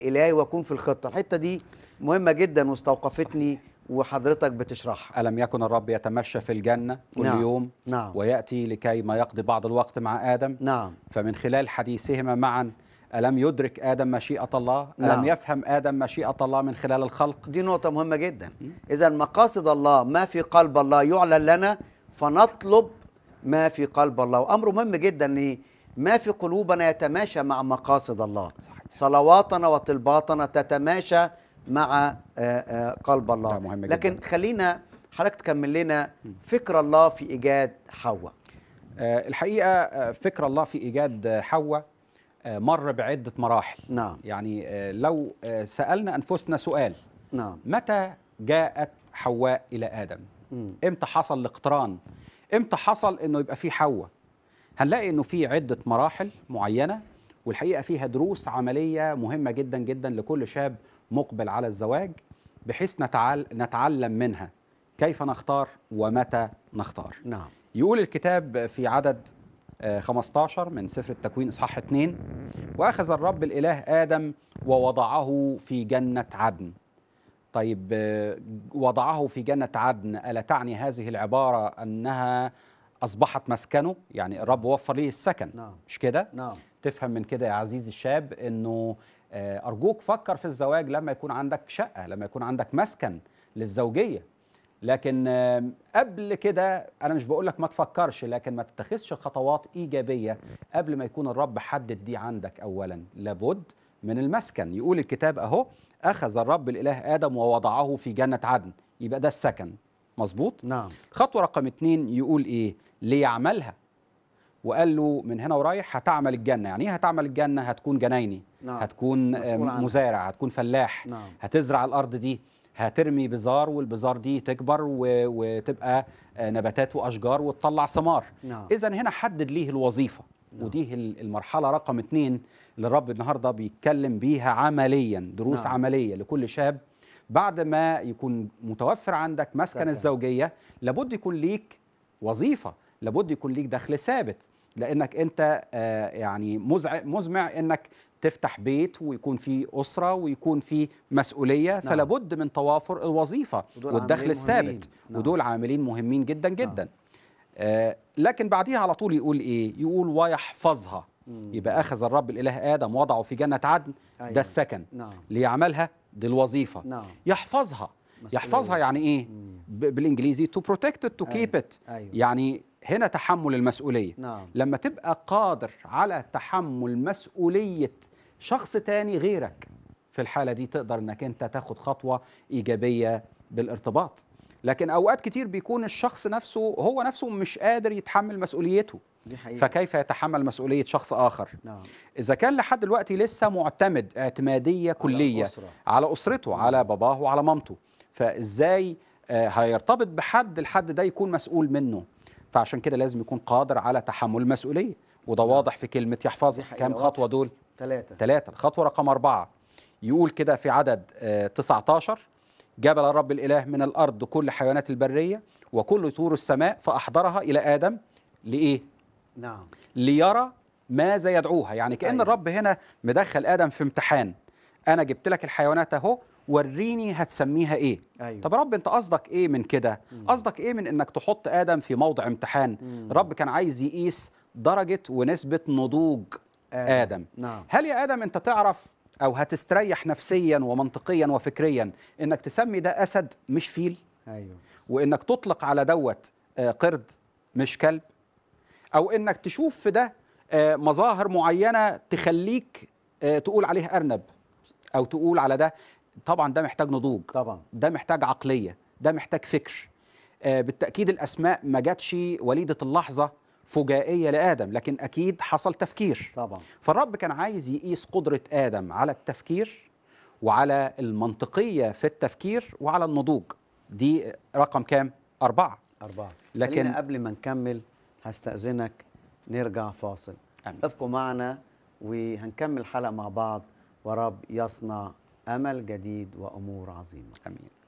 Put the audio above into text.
الهي واكون في الخطه الحته دي مهمه جدا واستوقفتني وحضرتك بتشرحها ألم يكن الرب يتمشى في الجنة كل نعم. يوم نعم ويأتي لكي ما يقضي بعض الوقت مع آدم نعم فمن خلال حديثهما معا ألم يدرك آدم مشيئة الله نعم. ألم يفهم آدم مشيئة الله من خلال الخلق دي نقطة مهمة جدا إذا مقاصد الله ما في قلب الله يعلن لنا فنطلب ما في قلب الله وأمر مهم جدا أن ما في قلوبنا يتماشى مع مقاصد الله صحيح. صلواتنا وطلباتنا تتماشى مع آه، آه، قلب الله ده مهم لكن جداً. خلينا حضرتك تكمل لنا فكر الله في إيجاد حواء آه، الحقيقة آه، فكر الله في إيجاد آه، حواء آه، مر بعدة مراحل نعم يعني آه، لو آه، سألنا أنفسنا سؤال نعم متى جاءت حواء إلى آدم مم. امتى حصل الاقتران امتى حصل انه يبقى في حواء هنلاقي انه في عده مراحل معينه والحقيقه فيها دروس عمليه مهمه جدا جدا لكل شاب مقبل على الزواج بحيث نتعال نتعلم منها كيف نختار ومتى نختار نعم يقول الكتاب في عدد آه، 15 من سفر التكوين اصحاح 2 واخذ الرب الاله ادم ووضعه في جنه عدن طيب آه، وضعه في جنه عدن الا تعني هذه العباره انها اصبحت مسكنه يعني الرب وفر ليه السكن نعم مش كده نعم تفهم من كده يا عزيزي الشاب انه آه، ارجوك فكر في الزواج لما يكون عندك شقه لما يكون عندك مسكن للزوجيه لكن آم، قبل كده انا مش بقول لك ما تفكرش لكن ما تتخذش خطوات ايجابيه قبل ما يكون الرب حدد دي عندك اولا لابد من المسكن يقول الكتاب اهو اخذ الرب الاله ادم ووضعه في جنه عدن يبقى ده السكن مظبوط نعم خطوه رقم اتنين يقول ايه ليعملها وقال له من هنا ورايح هتعمل الجنه يعني ايه هتعمل الجنه هتكون جنايني نعم هتكون مسؤول آه، عنها. مزارع هتكون فلاح نعم هتزرع الارض دي هترمي بذار والبذار دي تكبر و... وتبقى آه، نباتات واشجار وتطلع ثمار نعم اذا هنا حدد ليه الوظيفه نعم. ودي ال- المرحله رقم اتنين اللي الرب النهارده بيتكلم بيها عمليا دروس نعم. نعم. عمليه لكل شاب بعد ما يكون متوفر عندك مسكن سكن. الزوجيه لابد يكون ليك وظيفه لابد يكون ليك دخل ثابت لانك انت آه، يعني مزع مزمع انك تفتح بيت ويكون في اسره ويكون في مسؤوليه نعم. فلا بد من توافر الوظيفه ودول والدخل عاملين الثابت مهمين. نعم. ودول عاملين مهمين جدا نعم. جدا آه لكن بعديها على طول يقول ايه يقول ويحفظها مم. يبقى اخذ الرب الاله ادم وضعه في جنه عدن أيوة. ده السكن نعم ليعملها دي الوظيفه نعم يحفظها يحفظها مسؤولية. يعني ايه مم. ب- بالانجليزي to protect it to أيوة. keep it ايوه يعني هنا تحمل المسؤوليه نعم لما تبقى قادر على تحمل مسؤوليه شخص تاني غيرك في الحاله دي تقدر انك انت تاخد خطوه ايجابيه بالارتباط لكن اوقات كتير بيكون الشخص نفسه هو نفسه مش قادر يتحمل مسؤوليته دي حقيقة فكيف يتحمل مسؤوليه شخص اخر نعم اذا كان لحد دلوقتي لسه معتمد اعتماديه كليه الأسرة. على اسرته على باباه وعلى مامته فازاي آه، هيرتبط بحد الحد ده يكون مسؤول منه فعشان كده لازم يكون قادر على تحمل المسؤوليه وده نعم. واضح في كلمه دي يحفظها حقيقة كام واضحة. خطوه دول ثلاثة ثلاثة الخطوة رقم أربعة يقول كده في عدد آه، 19 جبل الرب الإله من الأرض كل حيوانات البرية وكل طور السماء فأحضرها إلى آدم لإيه؟ نعم ليرى ماذا يدعوها يعني كأن أيوة. الرب هنا مدخل آدم في امتحان أنا جبت لك الحيوانات أهو وريني هتسميها إيه ايوه طب يا رب أنت قصدك إيه من كده مم. قصدك إيه من إنك تحط آدم في موضع امتحان مم. الرب كان عايز يقيس درجة ونسبة نضوج آدم. نعم هل يا ادم انت تعرف او هتستريح نفسيا ومنطقيا وفكريا انك تسمي ده اسد مش فيل ايوه وانك تطلق على دوت آه، قرد مش كلب او انك تشوف في ده آه، مظاهر معينه تخليك آه، تقول عليه ارنب او تقول على ده طبعا ده محتاج نضوج طبعا ده محتاج عقليه ده محتاج فكر آه، بالتاكيد الاسماء ما جاتش وليده اللحظه فجائيه لادم لكن اكيد حصل تفكير طبعا فالرب كان عايز يقيس قدرة آدم على التفكير وعلى المنطقية في التفكير وعلى النضوج دي رقم كام؟ أربعة أربعة لكن- لكن قبل ما نكمل هستأذنك نرجع فاصل آمين. ابقوا معنا وهنكمل حلقة مع بعض ورب يصنع أمل جديد وأمور عظيمة آمين